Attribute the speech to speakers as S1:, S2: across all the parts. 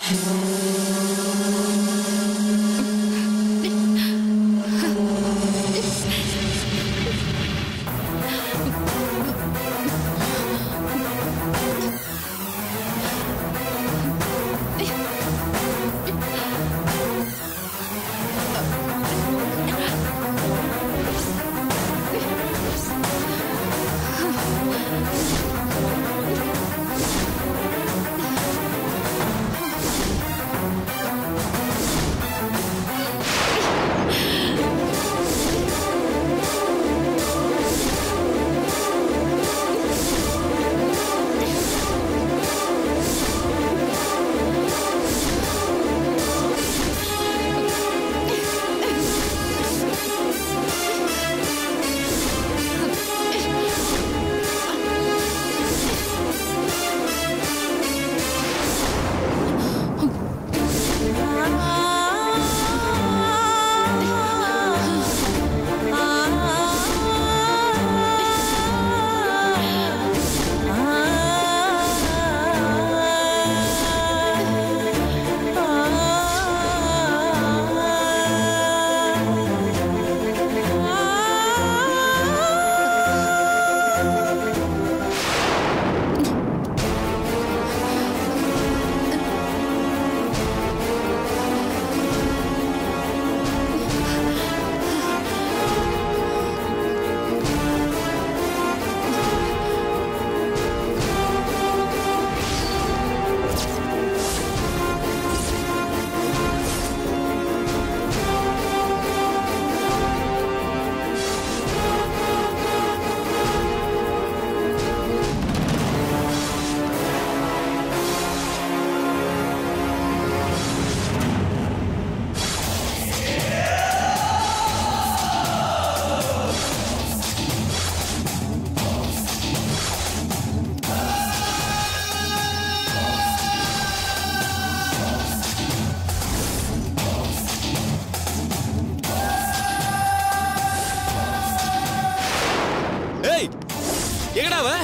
S1: ஏய் எங்கடா அவ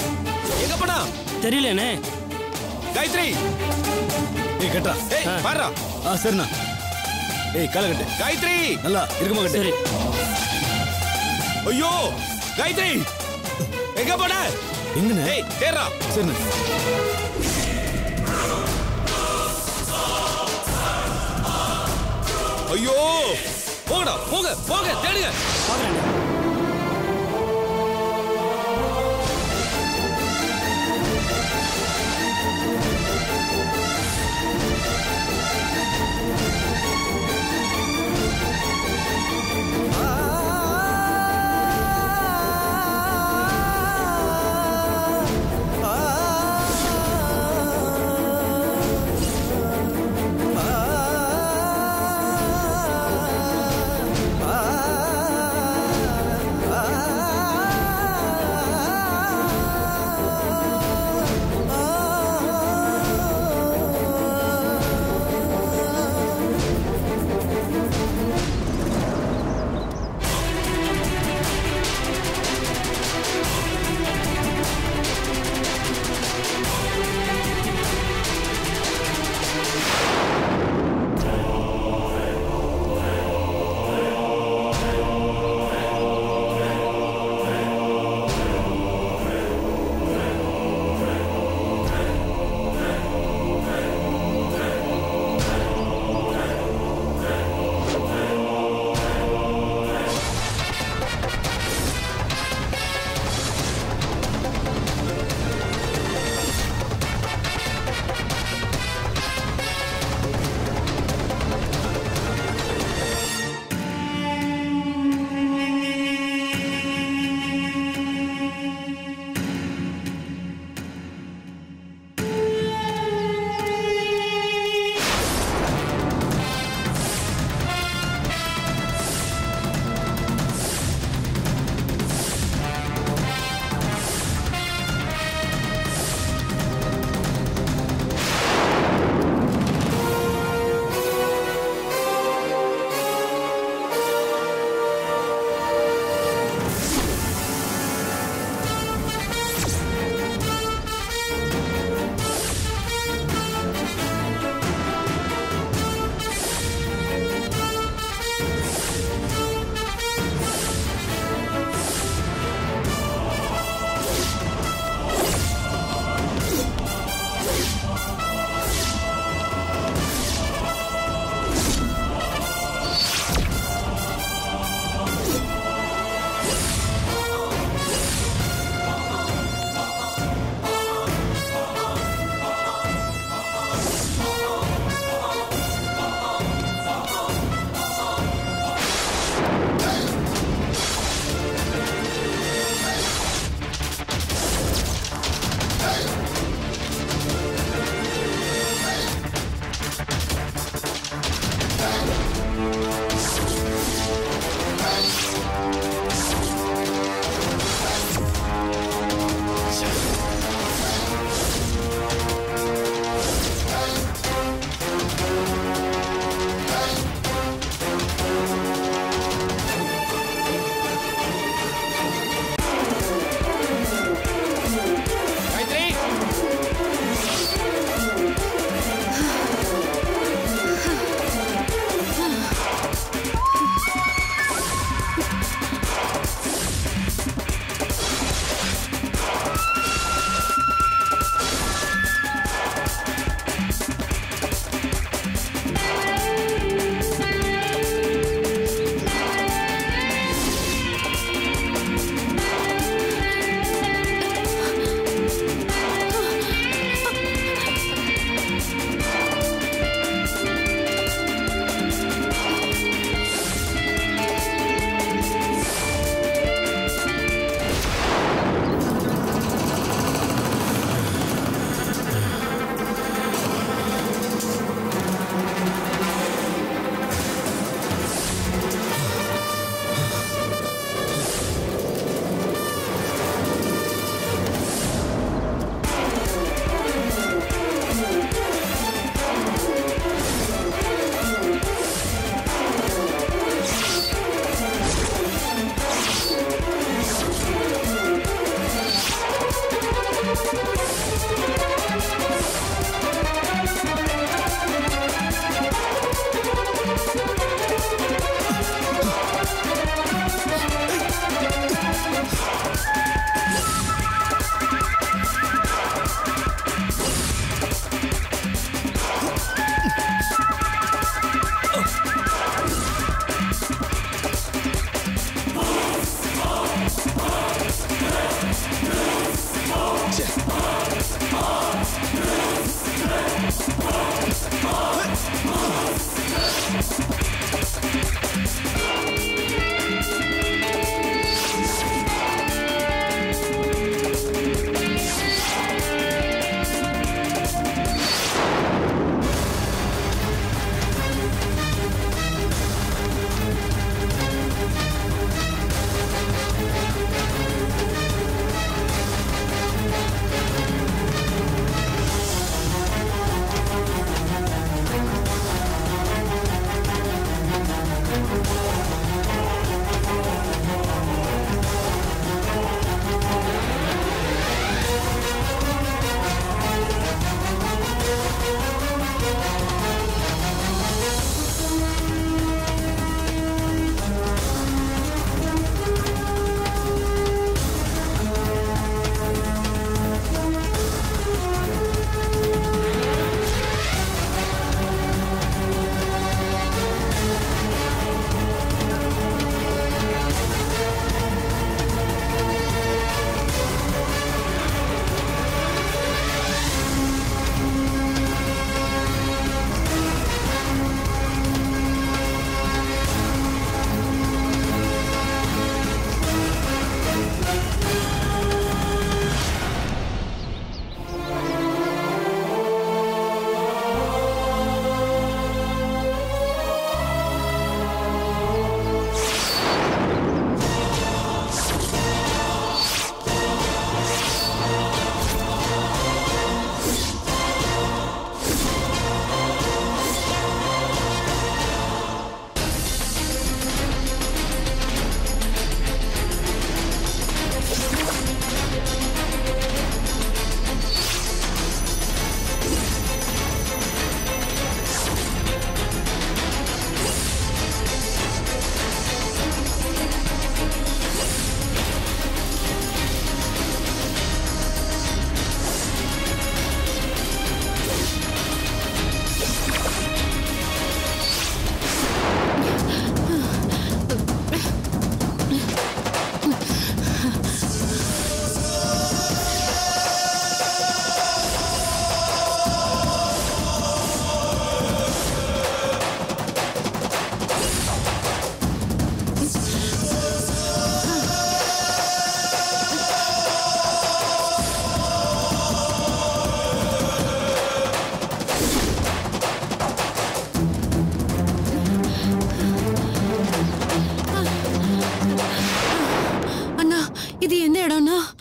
S1: எங்க போனா
S2: தெரியலண்ணே
S1: காயத்ரி
S3: ஏய் கட்டா
S1: ஏய் பாருடா
S3: ஆ சரிண்ணா ஏய் காலை கட்டு
S1: காயத்ரி
S3: நல்லா இருக்குமா கட்டு
S2: சரி
S1: ஐயோ காயத்ரி எங்க போன
S3: எங்கண்ணே
S1: ஏய் தேர்றா
S3: சரிண்ணா
S1: ஐயோ போங்கடா போங்க போங்க தேடுங்க
S2: பார்க்குறேண்ணே
S4: ஆ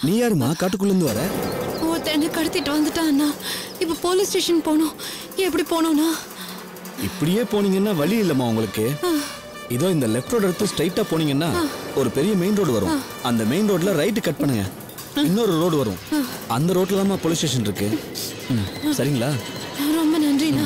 S3: நீ யாருமா காட்டுக்குள்ள இருந்து வர
S2: ஒருத்தன் என்ன கடத்திட்டு வந்துட்டான் அண்ணா இப்போ போலீஸ் ஸ்டேஷன் போகணும் எப்படி போகணும்னா
S3: இப்படியே போனீங்கன்னா வழி இல்லம்மா உங்களுக்கு இதோ இந்த லெஃப்ட் ரோடு எடுத்து ஸ்ட்ரைட்டா போனீங்கன்னா ஒரு பெரிய மெயின் ரோடு வரும் அந்த மெயின் ரோட்ல ரைட்டு கட் பண்ணுங்க இன்னொரு ரோடு வரும் அந்த ரோட்ல தான் போலீஸ் ஸ்டேஷன் இருக்கு ம், சரிங்களா
S2: ரொம்ப நன்றிண்ணா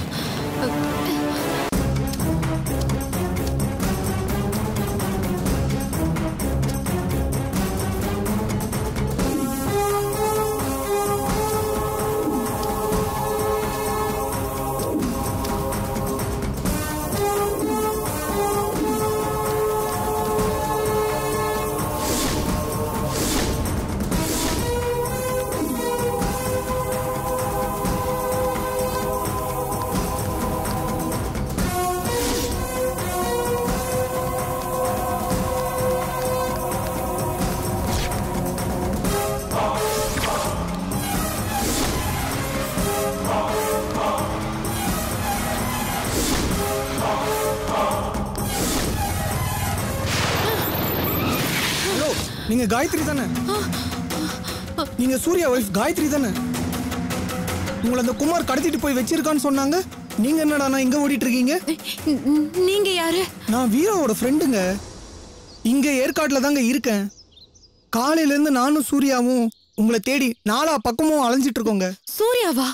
S4: ஹலோ நீங்க காயத்ரி தானே நீங்க சூர்யா ஒய்ஃப் காயத்ரி தானே உங்களை அந்த குமார் கடத்திட்டு போய் வச்சிருக்கான்னு சொன்னாங்க நீங்க என்னடா நான் இங்க ஓடிட்டு இருக்கீங்க
S2: ந- ந- நீங்க யாரு
S4: நான் வீராவோட ஃப்ரெண்டுங்க இங்க ஏற்காட்டுல தாங்க இருக்கேன் காலையில இருந்து நானும் சூர்யாவும் உங்களை தேடி நாலா பக்கமும் அலைஞ்சிட்டு இருக்கோங்க
S2: சூர்யாவா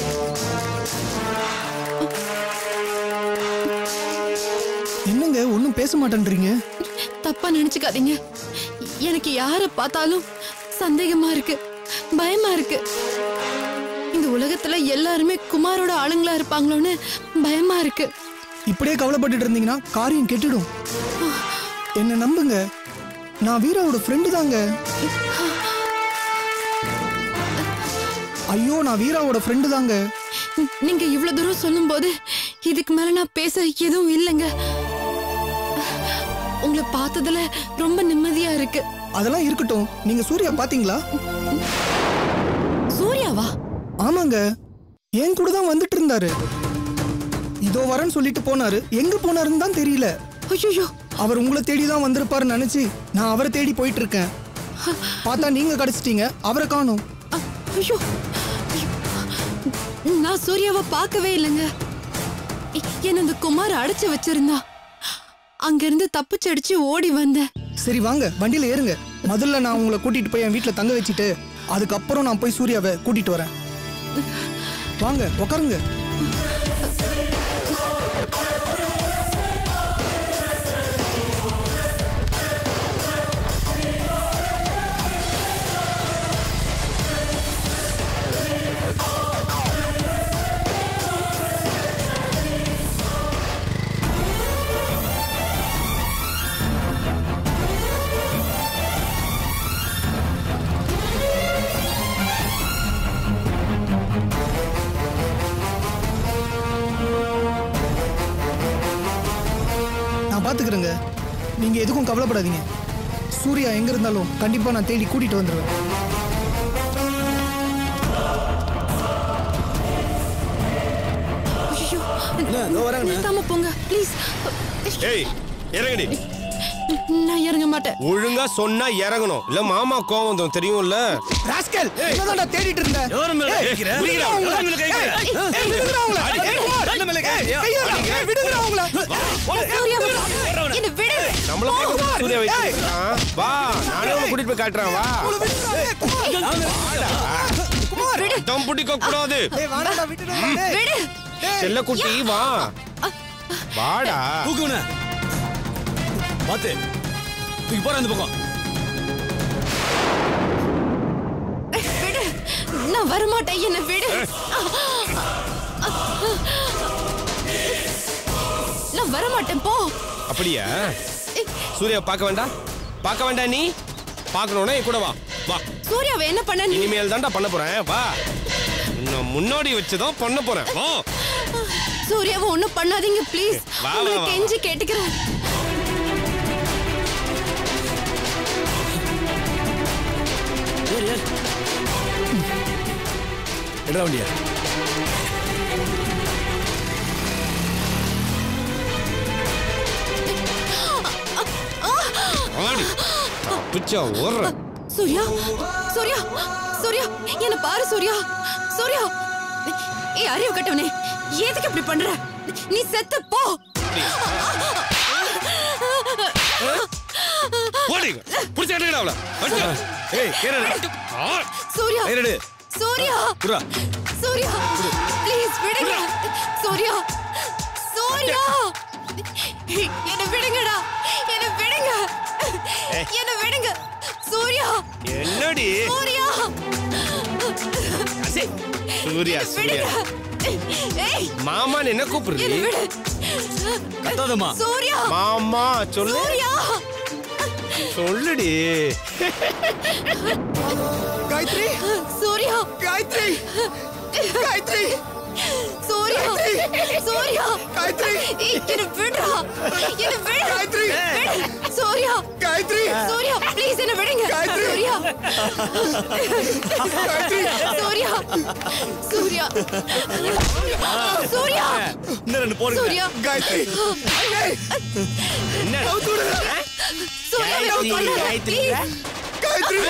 S4: என்னங்க ஒன்றும் பேச மாட்டேன்றீங்க
S2: தப்பா நினைச்சுக்காதீங்க எனக்கு யார பார்த்தாலும் சந்தேகமா இருக்கு பயமா இருக்கு இந்த உலகத்துல எல்லாருமே குமாரோட ஆளுங்களா இருப்பாங்களோன்னு பயமா இருக்கு
S4: இப்படியே கவலைப்பட்டுட்டு இருந்தீங்கன்னா காரியம் கெட்டுடும் என்ன நம்புங்க நான் வீராவோட ஃப்ரெண்டு தாங்க ஐயோ நான் வீராவோட ஃப்ரெண்டு தாங்க
S2: ந- நீங்க இவ்வளவு தூரம் சொல்லும்போது இதுக்கு மேல நான் பேச எதுவும் இல்லைங்க உங்களை பார்த்ததுல ரொம்ப நிம்மதியா இருக்கு
S4: அதெல்லாம் இருக்கட்டும் நீங்க சூர்யா பாத்தீங்களா
S2: சூர்யாவா
S4: ஆமாங்க என் கூட தான் வந்துட்டு இருந்தாரு இதோ வரேன்னு சொல்லிட்டு போனாரு எங்க போனாருன்னு தான் தெரியல
S2: ஐயோ
S4: அவர் உங்களை தேடி தான் வந்திருப்பாருன்னு நினைச்சு நான் அவரை தேடி போயிட்டு இருக்கேன் பார்த்தா நீங்க கிடைச்சிட்டீங்க அவரை காணும்
S2: ஐயோ நான் சூர்யாவை பார்க்கவே இல்லைங்க எ- என்ன இந்த குமார் அடைச்சு வச்சிருந்தா அங்கிருந்து தப்பிச்சடிச்சு ஓடி வந்தேன்
S4: சரி வாங்க வண்டியில ஏறுங்க முதல்ல நான் உங்களை கூட்டிட்டு போய் என் வீட்டுல தங்க வச்சுட்டு அதுக்கப்புறம் நான் போய் சூர்யாவை கூட்டிட்டு வரேன் வாங்க உட்காருங்க நான் பாத்துக்கிறேங்க நீங்க எதுக்கும் கவலைப்படாதீங்க சூர்யா எங்க இருந்தாலும் கண்டிப்பா நான் தேடி கூட்டிட்டு வந்துடுவேன்
S2: ஐயோ
S3: இதோ வரேங்கண்ணே.
S2: நிறுத்தாம போங்க ப்ளீஸ்
S1: ஏய் இறங்குடி
S2: நான் இறங்க மாட்டேன்
S1: ஒழுங்கா சொன்னா இறங்கணும் இல்ல மாமா கோவம் வந்துரும் தெரியும்ல
S4: ராஸ்கல் என்னதான் நான் தேடிட்டு இருந்தேன்
S3: எவரு மேல கை வைக்கிற?
S4: விடுங்கடா அவங்கள.
S3: எவரு மேல கை வைக்கிற?
S4: ஏய், ஏய், விடுங்கடா அவங்கள.
S3: அடி,
S4: ஏய், குமார்.
S3: என்ன மேல கை வைக்கிற?
S4: கையெடுடா. ஏய், விடுங்கடா அவங்கள.
S2: சூர்யா என்ன விடு
S1: நம்மள போய் சூர்யா வச்சிருக்கான் வா நானே உன்னை கூட்டிட்டு போய் காட்டுறேன் வா
S4: ஏய், குமார்.
S2: விடு
S1: தம் பிடிக்க கூடாது
S4: ஏய், வாடாடா, விட்டுடா. ஏய்,
S2: விடு
S1: செல்ல குட்டி வா வாடா
S3: தூக்குவன பாத்து தூக்கி போற அந்த பக்கம்
S2: விடு நான் வரமாட்டேன் என்ன விடு நான் வரமாட்டேன் போ
S1: அப்படியா சூர்யா பார்க்க வேண்டாம் பார்க்க வேண்டாம் நீ பார்க்கணும்னா என் கூட வா வா
S2: சூர்யாவை என்ன பண்ண நீ
S1: இனிமேல் தான்டா பண்ண போறேன் வா இன்னும் முன்னாடி வச்சுதான் பண்ண போறேன் வா
S2: சூர்யாவை ஒண்ணும் பண்ணாதீங்க ப்ளீஸ்
S1: வா, வா,
S2: உங்களுக்கு
S1: வா.
S2: கெஞ்சி கேட்டுக்கிறேன்
S3: ஏறு ஏறு எடுறா வண்டியா
S1: ஆடி பிச்சா ஓடுற
S2: சூர்யா சூர்யா சூர்யா என்ன பாரு சூர்யா சூர்யா ஏய் அறிவு கட்டவனே எதுக்கு இப்படி பண்ற நீ செத்து போ
S1: போடுங்க புடிச்சு கட்டுங்கடா அவள வந்து ஏய் கேரடா
S2: சூர்யா
S1: ஏறடு
S2: சூர்யா
S1: புறா
S2: சூர்யா ப்ளீஸ் விடுங்க சூர்யா சூர்யா என்ன விடுங்கடா என்ன விடுங்க என்ன விடுங்க சூர்யா
S1: என்னடி
S2: சூர்யா
S1: அசி. சூர்யா சூர்யா
S2: விடுங்க ஏய்
S1: மாமான்னு என்ன
S2: என்ன
S1: கூப்பிடுறது
S2: விடு
S3: கத்தாதம்மா
S2: சூர்யா
S1: மாமா சொல்லு
S2: சூர்யா
S1: சொல்லுடி
S4: காயத்ரி
S2: சூர்யா
S4: காயத்ரி காயத்ரி
S2: சூர்யா சூர்யா
S4: காயத்ரி
S2: ஏய், என்ன விடுடா என்ன விடு
S4: காயத்ரி
S2: விடு. சூர்யா
S4: காயத்ரி
S2: சூர்யா ப்ளீஸ் என்ன விடுங்க
S4: காயத்ரி.
S2: சூர்யா
S4: காயத்ரி
S2: சூர்யா சூர்யா சூர்யா
S3: இன்னும் ரெண்டு போடுங்க
S2: சூர்யா
S4: காயத்ரி ஏய்,
S1: என்ன
S4: அவுத்து விடு.
S2: சூர்யா
S1: காயத்ரி,
S2: பண்ணாத,
S1: காயத்ரி.
S2: please.
S4: காயத்ரி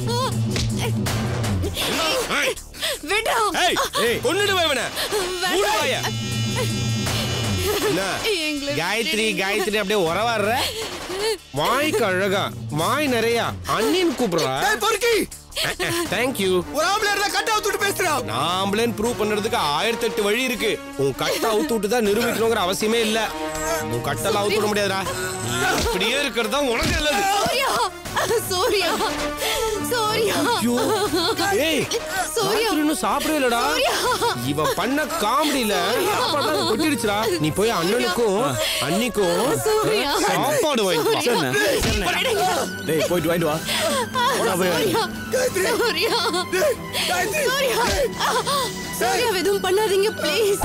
S1: ஏய்,
S2: விடுடா
S1: ஏய் ஏய் கொன்னுடுவேன் இவனை மூடு வாய என்ன
S2: எங்களை
S1: காயத்ரி
S2: விட்டுடுங்க.
S1: காயத்ரி அப்படியே உறவாடுற வாய்க்கு அழகா வாய் நிறைய அண்ணின்னு கூப்பிடுறா
S4: ஏய் பொறுக்கி
S1: தேங்க்யூ
S4: ஒரு ஆம்பளை இருந்தா கட்ட அவுத்துட்டு பேசுறா
S1: நாம்பளேன்னு ப்ரூவ் பண்றதுக்கு ஆயிரத்தி எட்டு வழி இருக்கு உன் கட்டை அவுத்து விட்டு தான் நிரூபிக்கணுங்கிற அவசியமே இல்ல உன் கட்டெல்லாம் அவுத்து விட முடியாதுடா நீ இப்படியே இருக்கிறது தான் உனக்கு நல்லது
S2: சூர்யா சூர்யா சூர்யா
S1: ஏய்
S2: சூர்யா
S1: ராத்திரி இன்னும் சாப்பிடவே இல்லடா
S2: சூர்யா.
S1: இவன் பண்ண காமெடியில சாப்பாடுலாம் கொட்டிடுச்சுடா நீ போய் அண்ணனுக்கும் அன்னிக்கும்
S2: சூர்யா.
S1: சாப்பாடு வாங்கிட்டு வா.
S3: சரிண்ணே, சரிண்ணே.
S2: விடுங்க.
S3: டேய் போயிட்டு வாங்கிட்டு வா
S2: சூர்யா
S4: காயத்ரி
S2: சூர்யா
S4: காயத்ரி
S2: சூர்யா சூர்யா எதுவும் பண்ணாதீங்க ப்ளீஸ்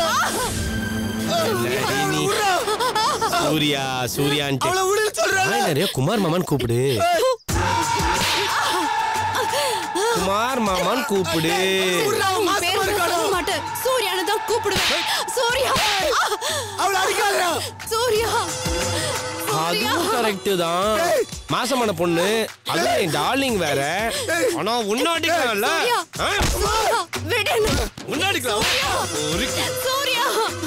S1: இல்லடி நீ சூர்யா சூர்யான்ட்டு
S4: அவளை விடுன்னு சொல்றேன்
S1: வாய் நிறைய குமார் மாமான்னு கூப்பிடு குமார் மாமான்னு கூப்பிடு
S4: அவன் மாசமா இருக்காளோ?
S2: மாட்டேன் சூர்யானு தான் கூப்பிடுவேன் சூர்யா
S4: அவளை அடிக்காதடா
S2: சூர்யா
S1: அதுவும் கரெக்ட் தான் மாசமான பொண்ணு அதுவும் என் டார்லிங் வேற ஆனா உன்னாடிக்கலாம்ல
S2: சூர்யா. சூர்யா விடுன்னு
S1: உன்னாடிக்கலாம் ஒரு
S2: சூர்யா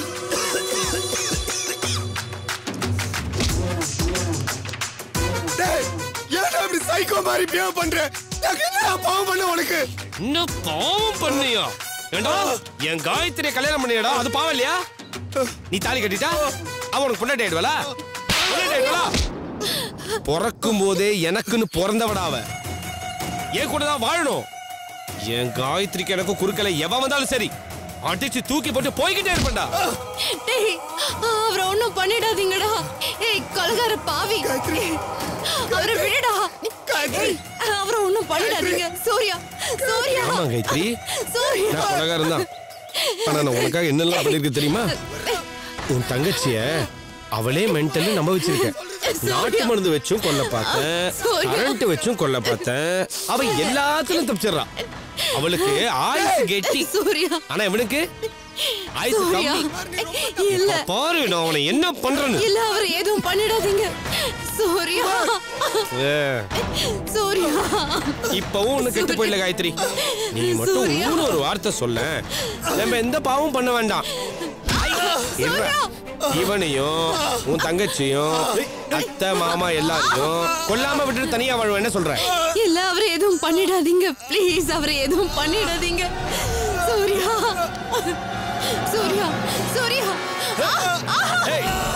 S4: டேய் ஏன்டா இப்படி சைக்கோ மாதிரி பிஹேவ் பண்ற நான் என்ன பாவம் பண்ண உனக்கு
S1: இன்னும் பாவம் பண்ணியா ஏண்டா என் காயத்ரியை கல்யாணம் பண்ணியடா அது பாவம் இல்லையா நீ தாலி கட்டிட்டா அவ உனக்கு பொண்டாட்டி ஆயிடுவலா பொண்டாட்டி ஆயிடுவலா பிறக்கும் போதே எனக்குன்னு பிறந்தவடா அவ என் கூட தான் வாழணும் என் காயத்ரிக்கு எனக்கு குறுக்கல எவன் வந்தாலும் சரி அடிச்சு தூக்கி போட்டு போய்கிட்டே இருப்பேன்டா
S2: டேய் அவரை ஒண்ணும் பண்ணிடாதீங்கடா ஏய் கொலகார பாவி அவரை விடுடா ஏய், அவரை ஒண்ணும் பண்ணிடாதீங்க சூர்யா சூர்யா
S1: ஆமா காயத்ரி
S2: சூர்யா
S1: நான் கொலகாரன் தான் ஆனா நான் உனக்காக என்னெல்லாம் பண்ணிருக்க தெரியுமா உன் தங்கச்சிய அவளே மென்டலி நம்ப வச்சிருக்கேன் நாட்டு மருந்து வச்சும் கொல்ல பார்த்தேன்
S2: சூர்யா.
S1: கரண்ட் வச்சும் கொல்ல பார்த்தேன் அவ எல்லாத்துலயும் தப்பிச்சிடுறா அவளுக்கு ஆயுசு கெட்டி
S2: சூர்யா
S1: ஆனா இவனுக்கு ஆயுசு
S2: சூர்யா
S1: கம்மி
S2: இல்ல
S1: இப்ப பாரு நான் அவனை என்ன பண்றேன்னு
S2: இல்ல அவர் எதுவும் பண்ணிடாதீங்க சூர்யா
S1: ஏ,
S2: சூர்யா
S1: இப்பவும் ஒண்ணு கெட்டு போயிடல காயத்ரி நீ மட்டும்
S2: சூர்யா.
S1: ஊன்னு ஒரு வார்த்தை சொல்ல நம்ம எந்த பாவம் பண்ண வேண்டாம் இவன் இவனையும் உன் தங்கச்சியும் அத்தை மாமா எல்லாரையும் கொல்லாம விட்டுட்டு தனியா வாழ்வேன் என்ன சொல்ற
S2: இல்ல அவரை எதுவும் பண்ணிடாதீங்க ப்ளீஸ் அவரை எதுவும் பண்ணிடாதீங்க சூர்யா சூர்யா சூர்யா
S1: ஏய்